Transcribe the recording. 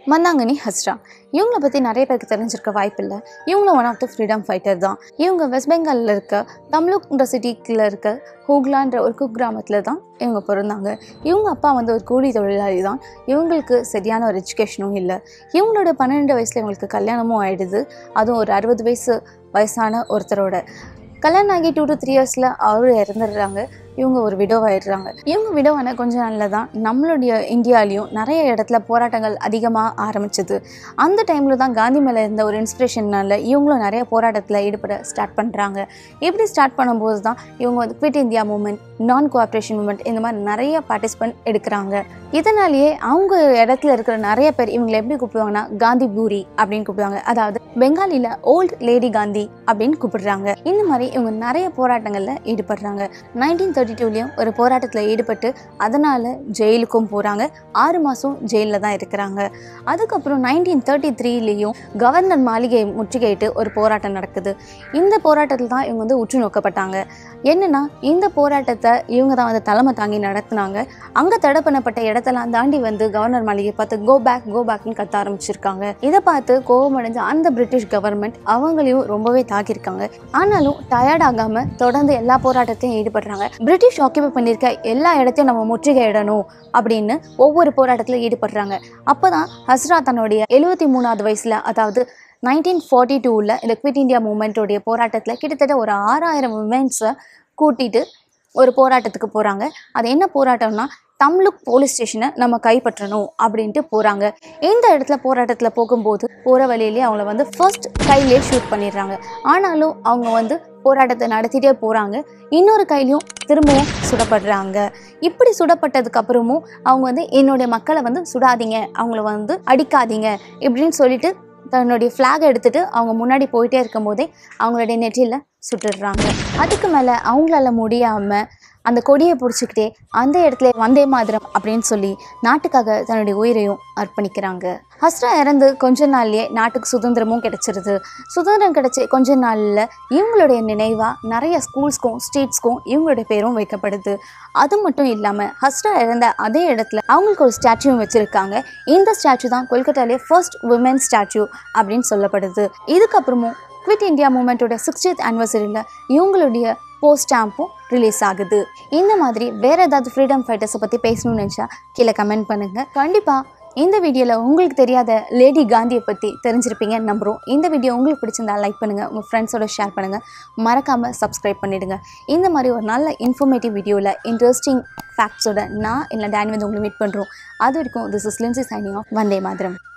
மந்தாங்கனி ஹஸ்ரா இவங்கள பற்றி நிறைய பேருக்கு தெரிஞ்சிருக்க வாய்ப்பில்லை இவங்களும் one of the freedom fighter தான் இவங்க வெஸ்ட் பெங்காலில் இருக்க தம்லுக்ன்ற சிட்டிக்குள்ள இருக்க ஹூக்லான்ற ஒரு குக்கிராமத்தில் தான் இவங்க பிறந்தாங்க இவங்க அப்பா வந்து ஒரு கூலி தொழிலாளி தான் இவங்களுக்கு சரியான ஒரு எஜுகேஷனும் இல்லை இவங்களோட பன்னெண்டு வயசில் இவங்களுக்கு கல்யாணமும் ஆயிடுது அதுவும் ஒரு அறுபது வயசு வயசான ஒருத்தரோட கல்யாணம் ஆகி டூ டு த்ரீ இயர்ஸில் அவரும் இறந்துடுறாங்க இவங்க ஒரு விடோவாயிடுறாங்க இவங்க விடோவான கொஞ்ச நாளில் தான் நம்மளுடைய இந்தியாலையும் நிறைய இடத்துல போராட்டங்கள் அதிகமாக ஆரம்பிச்சது அந்த டைமில் தான் காந்தி மேலே இருந்த ஒரு இன்ஸ்பிரேஷன்னால இவங்களும் நிறைய போராட்டத்தில் ஈடுபட ஸ்டார்ட் பண்ணுறாங்க இப்படி ஸ்டார்ட் பண்ணும்போது தான் இவங்க வந்து quit India movement non cooperation movement இந்த மாதிரி நிறைய பார்ட்டிசிபென்ட் எடுக்கிறாங்க இதனாலேயே அவங்க இடத்துல இருக்கிற நிறைய பேர் இவங்களை எப்படி கூப்பிடுவாங்கன்னா காந்தி பூரி அப்படின்னு கூப்பிடுவாங்க அதாவது பெங்காலியில் ஓல்ட் லேடி காந்தி அப்படின்னு கூப்பிடுறாங்க இந்த மாதிரி இவங்க நிறைய போராட்டங்களில் ஈடுபடுறாங்க நைன்டீன் தேர்ட்டி டூலேயும் ஒரு போராட்டத்தில் ஈடுபட்டு அதனால் ஜெயிலுக்கும் போகிறாங்க ஆறு மாதம் ஜெயிலில் தான் இருக்கிறாங்க அதுக்கப்புறம் நைன்டீன் தேர்ட்டி த்ரீலேயும் கவர்னர் மாளிகையை முற்றுகையிட்டு ஒரு போராட்டம் நடக்குது இந்த போராட்டத்தில் தான் இவங்க வந்து உற்று நோக்கப்பட்டாங்க என்னன்னா இந்த போராட்டத்தை இவங்க தான் வந்து தலைமை தாங்கி நடத்துனாங்க அங்கே தடை பண்ணப்பட்ட இடத்தெல்லாம் தாண்டி வந்து கவர்னர் மாளிகை பார்த்து கோ பேக் கோ பேக்னு கத்த ஆரம்பிச்சிருக்காங்க இதை பார்த்து கோபமடைஞ்ச அந்த பிரிட்டிஷ் கவர்மெண்ட் அவங்களையும் ரொம்பவே தாக்கியிருக்காங்க ஆனாலும் டயர்ட் ஆகாம தொடர்ந்து எல்லா போராட்டத்திலையும் ஈடுபடுறாங்க பிரிட்டிஷ் ஆக்கியபை பண்ணியிருக்க எல்லா இடத்தையும் நம்ம முற்றுகையிடணும் அப்படின்னு ஒவ்வொரு போராட்டத்தில் ஈடுபடுறாங்க அப்பதான் ஹஸ்ரா தன்னுடைய எழுபத்தி மூணாவது வயசுல அதாவது நைன்டீன் ஃபார்ட்டி டூவில் இந்த குவிட் இந்தியா மூமெண்ட்டோடைய போராட்டத்தில் கிட்டத்தட்ட ஒரு ஆறாயிரம் உமன்ஸை கூட்டிட்டு ஒரு போராட்டத்துக்கு போகிறாங்க அது என்ன போராட்டம்னா தம்லுக் போலீஸ் ஸ்டேஷனை நம்ம கைப்பற்றணும் அப்படின்ட்டு போகிறாங்க இந்த இடத்துல போராட்டத்தில் போகும்போது போகிற வழியிலேயே அவங்கள வந்து ஃபர்ஸ்ட் கையிலே ஷூட் பண்ணிடுறாங்க ஆனாலும் அவங்க வந்து போராட்டத்தை நடத்திட்டே போகிறாங்க இன்னொரு கையிலையும் திரும்பவும் சுடப்படுறாங்க இப்படி சுடப்பட்டதுக்கு அப்புறமும் அவங்க வந்து என்னுடைய மக்களை வந்து சுடாதீங்க அவங்கள வந்து அடிக்காதீங்க இப்படின்னு சொல்லிட்டு தன்னுடைய ஃப்ளாக் எடுத்துட்டு அவங்க முன்னாடி போயிட்டே இருக்கும்போதே அவங்களுடைய நெற்றியில் சுட்டுடுறாங்க அதுக்கு மேலே அவங்களால முடியாமல் அந்த கொடியை பிடிச்சிக்கிட்டே அந்த இடத்துல வந்தே மாதிரம் அப்படின்னு சொல்லி நாட்டுக்காக தன்னுடைய உயிரையும் அர்ப்பணிக்கிறாங்க ஹஸ்ரா இறந்து கொஞ்ச நாள்லயே நாட்டுக்கு சுதந்திரமும் கிடைச்சிருது சுதந்திரம் கிடைச்ச கொஞ்ச நாளில் இவங்களுடைய நினைவாக நிறைய ஸ்கூல்ஸ்க்கும் ஸ்ட்ரீட்ஸ்க்கும் இவங்களுடைய பேரும் வைக்கப்படுது அது மட்டும் இல்லாமல் ஹஸ்ரா இறந்த அதே இடத்துல அவங்களுக்கு ஒரு ஸ்டாச்சுவும் வச்சுருக்காங்க இந்த ஸ்டாச்சு தான் கொல்கட்டாலே ஃபர்ஸ்ட் உமன் ஸ்டாச்சு அப்படின்னு சொல்லப்படுது இதுக்கப்புறமும் குவிட் இந்தியா மூமெண்ட்டோட சிக்ஸ்டீத் ஆனிவர்சரியில் இவங்களுடைய போஸ்ட் ஸ்டாம்பும் ரிலீஸ் ஆகுது இந்த மாதிரி வேற ஏதாவது ஃப்ரீடம் ஃபைட்டர்ஸை பற்றி பேசணும்னு நினச்சா கீழே கமெண்ட் பண்ணுங்கள் கண்டிப்பாக இந்த வீடியோவில் உங்களுக்கு தெரியாத லேடி காந்தியை பற்றி தெரிஞ்சிருப்பீங்கன்னு நம்புகிறோம் இந்த வீடியோ உங்களுக்கு பிடிச்சிருந்தா லைக் பண்ணுங்கள் உங்கள் ஃப்ரெண்ட்ஸோட ஷேர் பண்ணுங்கள் மறக்காமல் சப்ஸ்கிரைப் பண்ணிவிடுங்க இந்த மாதிரி ஒரு நல்ல இன்ஃபர்மேட்டிவ் வீடியோவில் இன்ட்ரெஸ்டிங் ஃபேக்ட்ஸோட நான் இல்லை டேனி வந்து உங்களை மீட் பண்ணுறோம் அது வரைக்கும் this is Lincy signing off வந்தே மாதிரம்